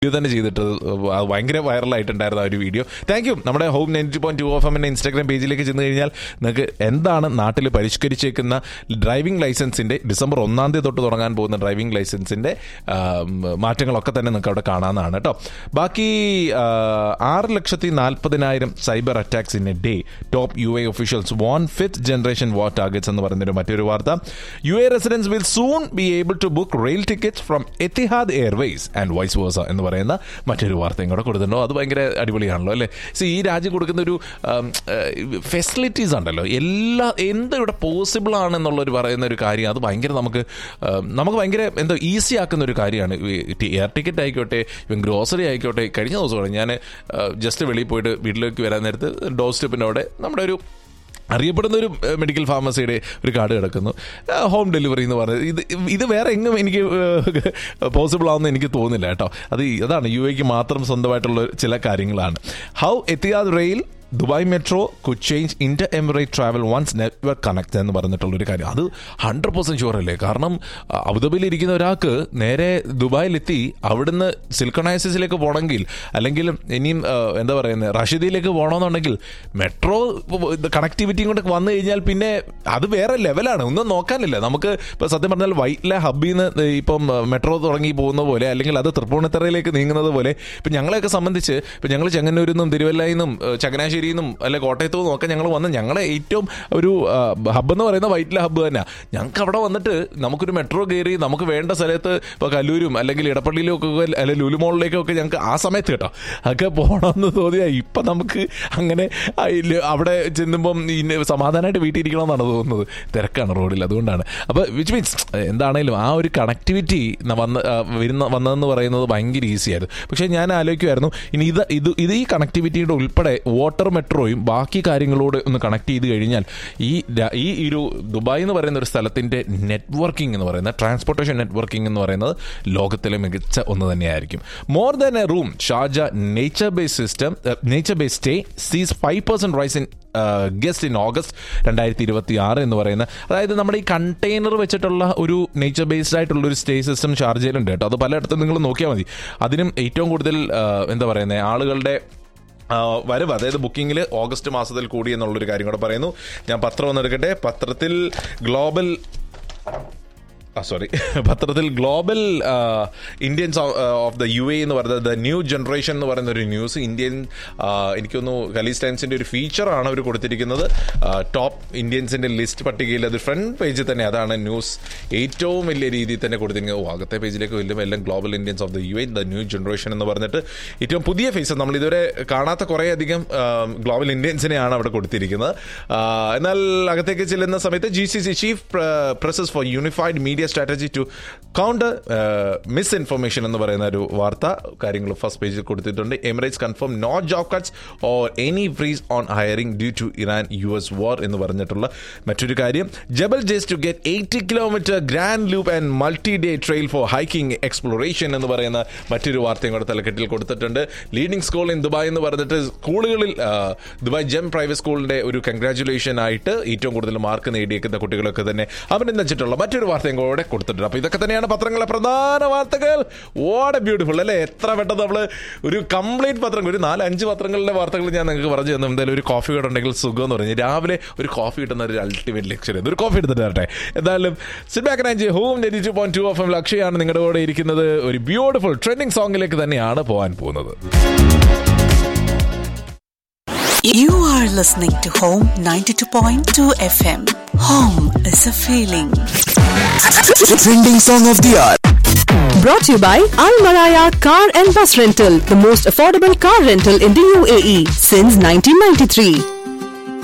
Video തന്നെ ചെയ്തിട്ട് അത് ഭയങ്കര വൈറലായിട്ടുണ്ടായിരുന്ന ആ ഒരു വീഡിയോ താങ്ക് യു നമ്മുടെ home ninety point two F എമ്മിന്റെ ഇൻസ്റ്റാഗ്രാം പേജിലേക്ക് ചെന്ന് കഴിഞ്ഞാൽ നിങ്ങൾക്ക് എന്താണ് നാട്ടിൽ പരിഷ്കരിച്ചേക്കുന്ന ഡ്രൈവിംഗ് ലൈസൻസിന്റെ ഡിസംബർ ഒന്നാം തീയതി തൊട്ട് തുടങ്ങാൻ പോകുന്ന ഡ്രൈവിംഗ് ലൈസൻസിന്റെ ആ, മാറ്റങ്ങളൊക്കെ തന്നെ നിങ്ങൾക്ക് അവിടെ കാണാവുന്നതാണ് കേട്ടോ ബാക്കി ആ, ആറ് ലക്ഷത്തി നാൽപ്പതിനായിരം cyber attacks in a day top U A officials warn fifth generation war targets എന്ന് പറയുന്നൊരു മറ്റൊരു വാർത്ത U A residents will soon be able to book rail tickets from Etihad Airways and vice versa എന്ന് പറയുന്ന മറ്റൊരു വാർത്തയും കൂടെ കൊടുത്തിട്ടുണ്ടോ അത് ഭയങ്കര അടിപൊളിയാണല്ലോ അല്ലേ സി ഈ രാജ്യം കൊടുക്കുന്ന ഒരു ഫെസിലിറ്റീസ് ഉണ്ടല്ലോ എല്ലാ എന്ത് ഇവിടെ പോസിബിൾ ആണെന്നുള്ളൊരു പറയുന്ന ഒരു കാര്യം അത് ഭയങ്കര നമുക്ക് ആം, നമുക്ക് ഭയങ്കര എന്തോ ഈസി ആക്കുന്ന ഒരു കാര്യമാണ് എയർ ടിക്കറ്റ് ആയിക്കോട്ടെ ഇവൻ ഗ്രോസറി ആയിക്കോട്ടെ കഴിഞ്ഞ ദിവസമാണ് ഞാൻ ജസ്റ്റ് വെളിയിൽ പോയിട്ട് വീട്ടിലേക്ക് വരാൻ നേരത്ത് ഡോർ സ്റ്റെപ്പിൻ്റെ അവിടെ നമ്മുടെ ഒരു അറിയപ്പെടുന്ന ഒരു ഏഹ്, മെഡിക്കൽ ഫാർമസിയുടെ ഒരു കാർഡ് കിടക്കുന്നു ഏഹ്, ഹോം ഡെലിവറി എന്ന് പറയുന്നത് ഇത് ഇത് വേറെ എങ്ങും എനിക്ക് പോസിബിൾ ആവുമെന്ന് എനിക്ക് തോന്നുന്നില്ല കേട്ടോ അത് ഈ- അതാണ് യു എക്ക് മാത്രം സ്വന്തമായിട്ടുള്ള ചില കാര്യങ്ങളാണ് how Etihad rail Dubai metro could change inter emirate travel once network connect എന്ന് പറഞ്ഞിട്ടുള്ളൊരു കാര്യം അത് ഹൺഡ്രഡ് പെർസെന്റ് ഷുവർ അല്ലേ കാരണം അ, അബുദാബിയിൽ ഇരിക്കുന്ന ഒരാൾക്ക് നേരെ ദുബായിലെത്തി അവിടുന്ന് സിൽക്കണൈസിസിലേക്ക് പോകണമെങ്കിൽ അല്ലെങ്കിൽ ഇനിയും ആ, എന്താ പറയുന്നത് റഷീദിലേക്ക് പോകണമെന്നുണ്ടെങ്കിൽ മെട്രോ കണക്ടിവിറ്റിയും കൂടെ വന്നു കഴിഞ്ഞാൽ പിന്നെ അത് വേറെ ലെവലാണ് ഒന്നും നോക്കാനില്ല നമുക്ക് ഇപ്പൊ സത്യം പറഞ്ഞാൽ വൈറ്റിലെ ഹബ്ബിൽ നിന്ന് ഇപ്പം മെട്രോ തുടങ്ങി പോകുന്ന പോലെ അല്ലെങ്കിൽ അത് തൃപ്പൂണിത്തറയിലേക്ക് നീങ്ങുന്നത് പോലെ ഇപ്പം ഞങ്ങളെയൊക്കെ സംബന്ധിച്ച് ഇപ്പം ഞങ്ങൾ ചെങ്ങന്നൂരിൽ നിന്നും തിരുവല്ലയിൽ നിന്നും ഏഹ്, ചങ്ങനാശ്ശേരിയിൽ നിന്നും അല്ലെ കോട്ടയത്തു നിന്നും ഒക്കെ ഞങ്ങൾ വന്ന് ഞങ്ങളെ ഏറ്റവും ഒരു ഹബ്ബ് എന്ന് പറയുന്ന വൈറ്റിലെ ഹബ്ബ് തന്നെ ഞങ്ങൾക്ക് അവിടെ വന്നിട്ട് നമുക്കൊരു മെട്രോ കയറി നമുക്ക് വേണ്ട സ്ഥലത്ത് ഇപ്പോൾ കല്ലൂരും അല്ലെങ്കിൽ ഇടപ്പള്ളിയിലും ഒക്കെ അല്ലെങ്കിൽ ലുലുമോളിലേക്കൊക്കെ ഞങ്ങൾക്ക് ആ സമയത്ത് കേട്ടോ ഒക്കെ പോകണമെന്ന് തോന്നിയാൽ ഇപ്പം നമുക്ക് അങ്ങനെ ആ ഇല്ല, അവിടെ ചെല്ലുമ്പം ഇന്ന സമാധാനമായിട്ട് വീട്ടിൽ ഇരിക്കണമെന്നാണ് തോന്നുന്നത് തിരക്കാണ് റോഡിൽ അതുകൊണ്ടാണ് അപ്പോൾ വിച്ച് മീൻസ് എന്താണേലും ആ ഒരു കണക്ടിവിറ്റി വന്ന് ആ, വരുന്ന വന്നതെന്ന് പറയുന്നത് ഭയങ്കര ഈസി ആയിരുന്നു പക്ഷേ ഞാൻ ആലോചിക്കുമായിരുന്നു ഇനി ഇത് ഇത് ഇത് ഈ കണക്ടിവിറ്റിയുടെ ഉൾപ്പെടെ വാട്ടർ മെട്രോയും ബാക്കി കാര്യങ്ങളോട് ഒന്ന് കണക്ട് ചെയ്ത് കഴിഞ്ഞാൽ ഈ രാ- ഈ ഒരു ദുബായ് എന്ന് പറയുന്ന ഒരു സ്ഥലത്തിന്റെ നെറ്റ്വർക്കിംഗ് എന്ന് പറയുന്നത് ട്രാൻസ്പോർട്ടേഷൻ നെറ്റ്വർക്കിംഗ് എന്ന് പറയുന്നത് ലോകത്തിലെ മികച്ച ഒന്ന് തന്നെയായിരിക്കും more than a room Sharjah nature base system nature base stay sees five percent rise in guest in August രണ്ടായിരത്തി ഇരുപത്തി ആറ് എന്ന് പറയുന്ന അതായത് നമ്മുടെ ഈ കണ്ടെയ്നർ വെച്ചിട്ടുള്ള ഒരു നേച്ചർ ബേസ്ഡ് ആയിട്ടുള്ള ഒരു സ്റ്റേ സിസ്റ്റം ഷാർജയിലുണ്ട് കേട്ടോ അത് പലയിടത്തും നിങ്ങൾ നോക്കിയാൽ മതി അതിനും ഏറ്റവും കൂടുതൽ ആ, എന്താ പറയുന്നത് ആളുകളുടെ ആ, വരവ് അതായത് ബുക്കിങ്ങിൽ ഓഗസ്റ്റ് മാസത്തിൽ കൂടി എന്നുള്ളൊരു കാര്യം കൂടെ പറയുന്നു ഞാൻ പത്രം ഒന്ന് എടുക്കട്ടെ പത്രത്തിൽ ഗ്ലോബൽ ആ സോറി പത്രത്തിൽ global Indians of the U A എന്ന് പറയുന്നത് ദ ന്യൂ ജനറേഷൻ എന്ന് പറയുന്ന ഒരു ന്യൂസ് ഇന്ത്യൻ ആ, എനിക്കൊന്നു കലീസ് ടൈംസിന്റെ ഒരു ഫീച്ചറാണ് അവർ കൊടുത്തിരിക്കുന്നത് ടോപ്പ് ഇന്ത്യൻസിന്റെ ലിസ്റ്റ് പട്ടികയിൽ അത് ഫ്രണ്ട് പേജിൽ തന്നെ അതാണ് ന്യൂസ് ഏറ്റവും വലിയ രീതിയിൽ തന്നെ കൊടുത്തിരിക്കുന്നത് ഓ, അകത്തെ പേജിലേക്ക് വലിയ എല്ലാം global Indians of the U A the new generation എന്ന് പറഞ്ഞിട്ട് ഏറ്റവും പുതിയ ഫേസ് നമ്മൾ ഇതുവരെ കാണാത്ത കുറേ അധികം ഗ്ലോബൽ ഇന്ത്യൻസിനെയാണ് അവിടെ കൊടുത്തിരിക്കുന്നത് ആ, എന്നാൽ അകത്തേക്ക് ചെല്ലുന്ന സമയത്ത് G C C chief presses for unified media strategy to counter misinformation എന്ന് പറയുന്ന ഒരു വാർത്ത കാര്യങ്ങൾ ഫസ്റ്റ് പേജിൽ കൊടുത്തിട്ടുണ്ട് Emirates confirm no job cuts or any freeze on hiring due to Iran U S war എന്ന് പറഞ്ഞിട്ടുള്ള മറ്റൊരു കാര്യം Jebel Jais to get eighty kilometre grand loop and multi day trail for hiking exploration എന്ന് പറയുന്ന മറ്റൊരു വാർത്തയും കൂടെ തലക്കെട്ടിൽ കൊടുത്തിട്ടുണ്ട് ലീഡിംഗ് സ്കൂൾ ഇൻ ദുബായ് എന്ന് പറഞ്ഞിട്ട് സ്കൂളുകളിൽ ആ, ദുബായ് ജെം പ്രൈവറ്റ് സ്കൂളിന്റെ ഒരു കൺഗ്രാറ്റുലേഷൻ ആയിട്ട് ഏറ്റവും കൂടുതൽ മാർക്ക് നേടിയേക്കുന്ന കുട്ടികളൊക്കെ തന്നെ അഭിനന്ദിച്ചിട്ടുള്ള മറ്റൊരു വാർത്തയും കൂടെ കൊടുത്തിട്ടുണ്ട് അപ്പൊ ഇതൊക്കെ തന്നെയാണ് പത്രങ്ങളെ പ്രധാന വാർത്തകൾ വാട്ട് എ ബ്യൂട്ടിഫുൾ അല്ലേ എത്ര പെട്ടെന്ന് നമ്മൾ ഒരു കംപ്ലീറ്റ് പത്രം ഒരു നാല് അഞ്ച് പത്രങ്ങളുടെ വാർത്തകൾ ഞാൻ നിങ്ങൾക്ക് പറഞ്ഞു തന്നു എന്തായാലും ഒരു കോഫി കൂടെ ഉണ്ടെങ്കിൽ സുഖം എന്ന് പറഞ്ഞു രാവിലെ ഒരു കോഫി കിട്ടുന്ന ഒരു അൾട്ടിമേറ്റ് ലെക്ചർ ഒരു കോഫി എടുത്തിട്ട് തരട്ടെ എന്തായാലും sit back and home ninety two point two F M ലക്ഷ്യയാണ് നിങ്ങളുടെ കൂടെ ഇരിക്കുന്നത് ഒരു ബ്യൂട്ടിഫുൾ ട്രെൻഡിങ് സോങ്ങിലേക്ക് തന്നെയാണ് പോകാൻ പോകുന്നത് You are listening to Home 92.2 FM. Home is a feeling. Trending song of the hour. Brought to you by Al Maraya Car and Bus Rental, the most affordable car rental in the UAE since 1993.